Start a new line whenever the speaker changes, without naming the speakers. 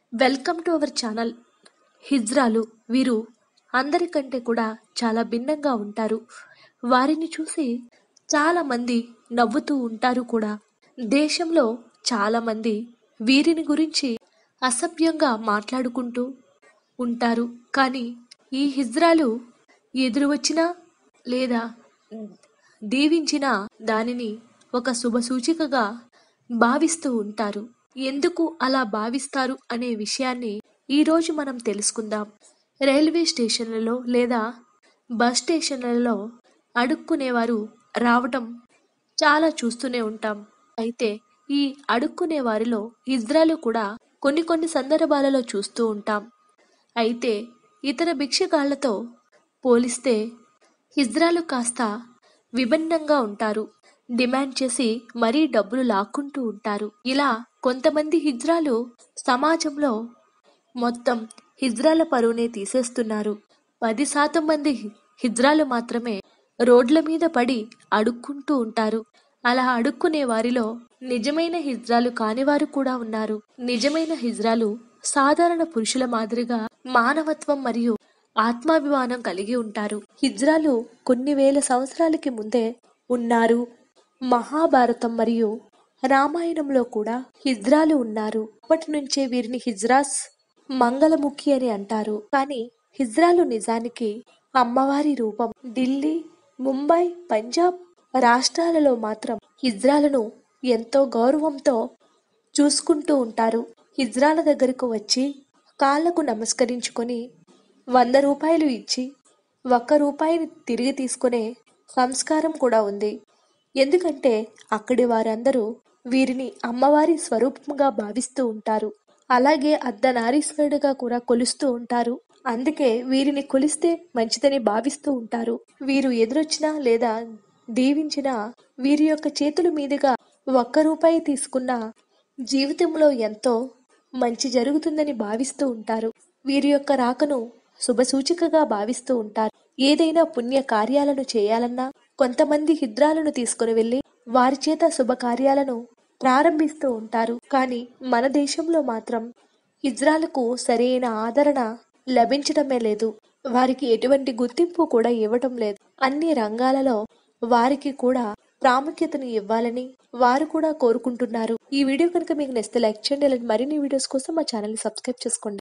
welcome to our channel హిజ్రాలు వీరు అందరికంటే కూడా చాలా భిన్నంగా ఉంటారు వారిని చూసి చాలా మంది నవ్వుతూ ఉంటారు కూడా దేశంలో చాలా మంది వీరిని గురించి అసభ్యంగా మాట్లాడుకుంటూ ఉంటారు కానీ ఈ హిజ్రాలు ఎదురు వచ్చినా లేదా దీవించిన దానిని ఒక శుభ సూచికగా భావిస్తూ ఉంటారు ఎందుకు అలా భావిస్తారు అనే విషయాన్ని ఈరోజు మనం తెలుసుకుందాం రైల్వే స్టేషన్లలో లేదా బస్ స్టేషన్లలో అడుక్కునేవారు రావటం చాలా చూస్తూనే ఉంటాం అయితే ఈ అడుక్కునే వారిలో హిజ్రాలు కూడా కొన్ని కొన్ని సందర్భాలలో చూస్తూ ఉంటాం అయితే ఇతర భిక్షగాళ్లతో పోలిస్తే హిజ్రాలు కాస్త విభిన్నంగా ఉంటారు డిమాండ్ చేసి మరీ డబ్బులు లాక్కుంటూ ఉంటారు ఇలా కొంతమంది హిజ్రాలు సమాజంలో మొత్తం హిజ్రాల పరువునే తీసేస్తున్నారు పది శాతం మంది హిజ్రాలు మాత్రమే రోడ్ల మీద పడి అడుక్కుంటూ ఉంటారు అలా అడుక్కునే వారిలో నిజమైన హిజ్రాలు కానివారు కూడా ఉన్నారు నిజమైన హిజ్రాలు సాధారణ పురుషుల మాదిరిగా మానవత్వం మరియు ఆత్మాభిమానం కలిగి ఉంటారు హిజ్రాలు కొన్ని వేల సంవత్సరాలకి ముందే ఉన్నారు మహాభారతం మరియు రామాయణంలో కూడా హిజ్రాలు ఉన్నారు అప్పటి నుంచే వీరిని హిజ్రాస్ మంగళముఖి అని అంటారు కానీ హిజ్రాలు నిజానికి అమ్మవారి రూపం ఢిల్లీ ముంబై పంజాబ్ రాష్ట్రాలలో మాత్రం హిజ్రాలను ఎంతో గౌరవంతో చూసుకుంటూ ఉంటారు హిజ్రాల దగ్గరకు వచ్చి కాళ్లకు నమస్కరించుకొని వంద రూపాయలు ఇచ్చి ఒక్క రూపాయిని తిరిగి తీసుకునే సంస్కారం కూడా ఉంది ఎందుకంటే అక్కడి వారందరూ వీరిని అమ్మవారి స్వరూపంగా భావిస్తూ ఉంటారు అలాగే అర్ధనారీశ్వరుడిగా కూడా కొలుస్తూ ఉంటారు అందుకే వీరిని కొలిస్తే మంచిదని భావిస్తూ ఉంటారు వీరు ఎదురొచ్చినా లేదా దీవించినా వీరి యొక్క చేతుల మీదుగా ఒక్క రూపాయి తీసుకున్న జీవితంలో ఎంతో మంచి జరుగుతుందని భావిస్తూ ఉంటారు వీరి యొక్క రాకను శుభసూచికగా భావిస్తూ ఉంటారు ఏదైనా పుణ్య కార్యాలను చేయాలన్నా కొంతమంది హిద్రాలను తీసుకుని వెళ్ళి వారి చేత శుభకార్యాలను ప్రారంభిస్తూ ఉంటారు కానీ మన దేశంలో మాత్రం హిజ్రాలకు సరైన ఆదరణ లభించడమే లేదు వారికి ఎటువంటి గుర్తింపు కూడా ఇవ్వటం లేదు అన్ని రంగాలలో వారికి కూడా ప్రాముఖ్యతను ఇవ్వాలని వారు కూడా కోరుకుంటున్నారు ఈ వీడియో కనుక మీకు నచ్చితే లైక్ చేయండి అలాంటి మరిన్ని వీడియోస్ కోసం మా ఛానల్ ని సబ్స్క్రైబ్ చేసుకోండి